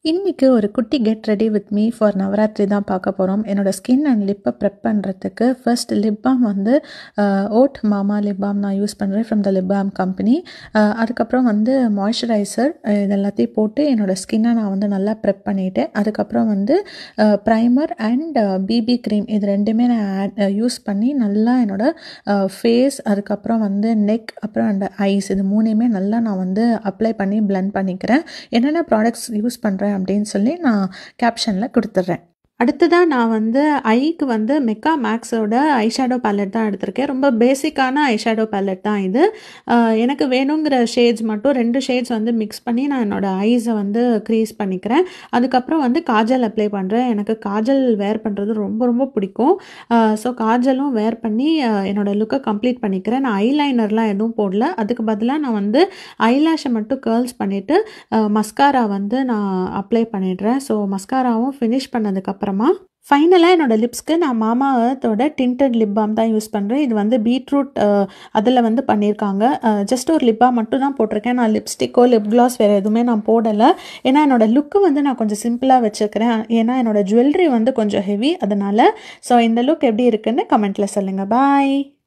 இன்னைக்கு ஒரு குட்டி get ready with me for Navratri தான் பார்க்க போகிறோம் என்னோடய ஸ்கின் அண்ட் லிப்பை ப்ரெப் பண்ணுறதுக்கு ஃபர்ஸ்ட் லிப் பாம் வந்து ஓட் மாமா லிப் பாம் நான் யூஸ் பண்ணுறேன் from the lip balm company அதுக்கப்புறம் வந்து மாய்ஸ்சரைசர் இது எல்லாத்தையும் போட்டு என்னோடய ஸ்கின்னை நான் வந்து நல்லா ப்ரெப் பண்ணிவிட்டேன் அதுக்கப்புறம் வந்து ப்ரைமர் அண்ட் பிபி க்ரீம் இது ரெண்டுமே நான் ஆட் யூஸ் பண்ணி நல்லா என்னோடய ஃபேஸ் அதுக்கப்புறம் வந்து நெக் அப்புறம் அந்த ஐஸ் இது மூணையுமே நல்லா நான் வந்து அப்ளை பண்ணி பிளெண்ட் பண்ணிக்கிறேன் என்னென்ன ப்ராடக்ட்ஸ் யூஸ் பண்ணுறேன் அப்படின்னு சொல்லி நான் கேப்ஷனில் கொடுத்துட்றேன் அடுத்ததாக நான் வந்து ஐக்கு வந்து மெக்கா மேக்ஸோட ஐஷேடோ பேலட் தான் எடுத்திருக்கேன் ரொம்ப பேசிக்கான ஐஷேடோ பேலட் தான் இது எனக்கு வேணுங்கிற ஷேட்ஸ் மட்டும் ரெண்டு ஷேட்ஸ் வந்து மிக்ஸ் பண்ணி நான் என்னோடய ஐஸை வந்து க்ரீஸ் பண்ணிக்கிறேன் அதுக்கப்புறம் வந்து காஜல் அப்ளை பண்ணுறேன் எனக்கு காஜல் வேர் பண்ணுறது ரொம்ப ரொம்ப பிடிக்கும் ஸோ காஜலும் வேர் பண்ணி என்னோடய லுக்கை கம்ப்ளீட் பண்ணிக்கிறேன் நான் ஐலைனர்லாம் எதுவும் போடல அதுக்கு பதிலாக நான் வந்து ஐலாஷை மட்டும் கேர்ள்ஸ் பண்ணிவிட்டு மஸ்காரா வந்து நான் அப்ளை பண்ணிடுறேன் ஸோ மஸ்காராவும் ஃபினிஷ் பண்ணதுக்கப்புறம் அப்புறமா ஃபைனலாக என்னோடய லிப்ஸ்க்கு நான் மாமா அர்த்தோட டிண்டட் லிப் பாம் தான் யூஸ் பண்ணுறேன் இது வந்து பீட்ரூட் அதில் வந்து பண்ணியிருக்காங்க ஜஸ்ட் ஒரு லிப் பாம் மட்டும் தான் போட்டிருக்கேன் நான் லிப்ஸ்டிக்கோ லிப் கிளாஸ் வேறு எதுவுமே நான் போடலை ஏன்னா என்னோடய லுக்கு வந்து நான் கொஞ்சம் சிம்பிளாக வச்சுருக்கிறேன் ஏன்னா என்னோடய ஜுவல்லரி வந்து கொஞ்சம் ஹெவி அதனால் ஸோ இந்த லுக் எப்படி இருக்குன்னு கமெண்ட்டில் சொல்லுங்கள் பாய்